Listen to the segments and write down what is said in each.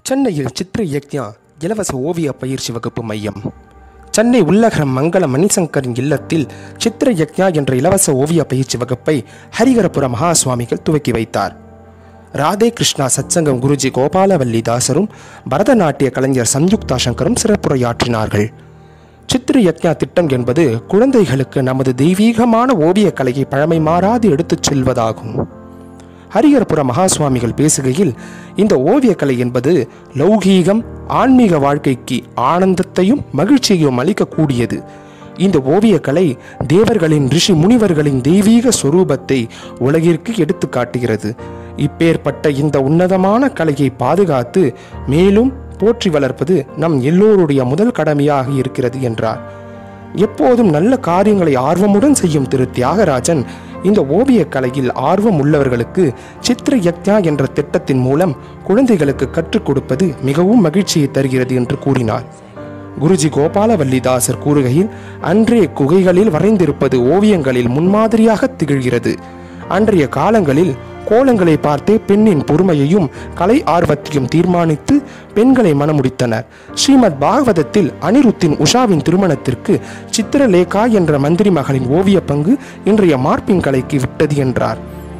சென்னையில் சித்திர யக்ஞா இலவச ஓவிய பயிற்சி வகுப்பு மையம் சென்னை உள்ளகரம் மங்கள மணிசங்கரின் இல்லத்தில் சித்திர யக்ஞா என்ற இலவச ஓவிய பயிற்சி வகுப்பை ஹரிகரபுர மகா சுவாமிகள் துவக்கி வைத்தார் ராதே கிருஷ்ணா சத்சங்கம் குருஜி கோபாலவல்லி தாசரும் பரதநாட்டிய கலைஞர் சம்யுக்தா சங்கரும் சிறப்புரையாற்றினார்கள் சித்திர யக்ஞா திட்டம் என்பது குழந்தைகளுக்கு நமது தெய்வீகமான ஓவியக் கலையை பழமை மாறாது எடுத்துச் செல்வதாகும் ஹரிகரபுர மகா சுவாமிகள் பேசுகையில் இந்த ஓவியக்கலை என்பது லௌகீகம் ஆன்மீக வாழ்க்கைக்கு ஆனந்தத்தையும் மகிழ்ச்சியையும் அளிக்கக்கூடியது இந்த ஓவியக்கலை தேவர்களின் ரிஷி முனிவர்களின் தெய்வீக சொரூபத்தை உலகிற்கு எடுத்து காட்டுகிறது இப்பேற்பட்ட இந்த உன்னதமான கலையை பாதுகாத்து மேலும் போற்றி வளர்ப்பது நம் எல்லோருடைய முதல் கடமையாக இருக்கிறது என்றார் எப்போதும் நல்ல காரியங்களை ஆர்வமுடன் செய்யும் திரு தியாகராஜன் இந்த ஓவியக் கலையில் ஆர்வம் உள்ளவர்களுக்கு சித்திர யக்ஞா என்ற திட்டத்தின் மூலம் குழந்தைகளுக்கு கற்றுக் கொடுப்பது மிகவும் மகிழ்ச்சியை தருகிறது என்று கூறினார் குருஜி கோபாலவல்லிதாசர் கூறுகையில் அன்றைய குகைகளில் வரைந்திருப்பது ஓவியங்களில் முன்மாதிரியாக திகழ்கிறது அன்றைய காலங்களில் கோலங்களை பார்த்தே பெண்ணின் பொறுமையையும் கலை ஆர்வத்தையும் தீர்மானித்து பெண்களை மணமுடித்தனர் ஸ்ரீமத் பாகவதத்தில் அனிருத்தின் உஷாவின் திருமணத்திற்கு சித்திரலேகா என்ற மந்திரி மகளின் ஓவிய பங்கு இன்றைய மார்பின் கலைக்கு விட்டது என்றார்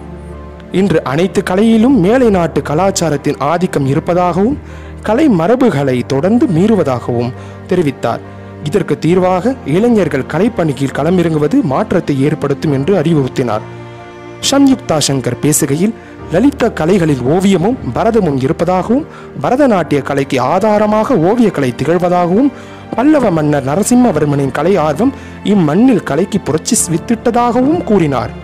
இன்று அனைத்து கலையிலும் மேலை நாட்டு கலாச்சாரத்தின் ஆதிக்கம் இருப்பதாகவும் கலை மரபுகளை தொடர்ந்து மீறுவதாகவும் தெரிவித்தார் இதற்கு தீர்வாக இளைஞர்கள் கலைப்பணியில் களமிறங்குவது மாற்றத்தை ஏற்படுத்தும் என்று அறிவுறுத்தினார் சம்யுக்தா சங்கர் பேசுகையில் லலித கலைகளில் ஓவியமும் பரதமும் இருப்பதாகவும் பரதநாட்டிய கலைக்கு ஆதாரமாக ஓவியக்கலை திகழ்வதாகவும் பல்லவ மன்னர் நரசிம்மவர்மனின் கலை ஆர்வம் இம்மண்ணில் கலைக்கு புரட்சி வித்திட்டதாகவும் கூறினார்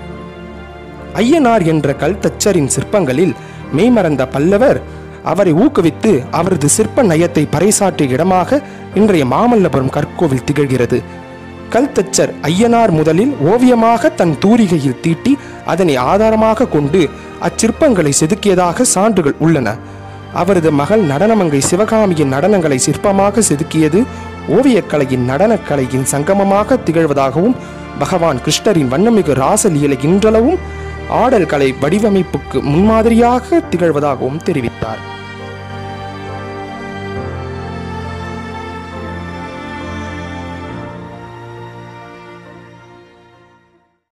ஐயனார் என்ற கல்தச்சரின் சிற்பங்களில் மெய்மறந்த பல்லவர் அவரை ஊக்குவித்து அவரது சிற்ப நயத்தை பறைசாற்றிய இடமாக இன்றைய மாமல்லபுரம் கற்கோவில் திகழ்கிறது கல்தச்சர் ஐயனார் முதலில் ஓவியமாக தன் தூரிகையில் தீட்டி அதனை ஆதாரமாக கொண்டு அச்சிற்பங்களை செதுக்கியதாக சான்றுகள் உள்ளன அவரது மகள் நடனமங்கை சிவகாமியின் நடனங்களை சிற்பமாக செதுக்கியது ஓவியக்கலையின் நடனக்கலையின் சங்கமமாக திகழ்வதாகவும் பகவான் கிருஷ்ணரின் வண்ணமிகு ராசலீலை இன்றளவும் ஆடல் கலை வடிவமைப்புக்கு முன்மாதிரியாக திகழ்வதாகவும் தெரிவித்தார்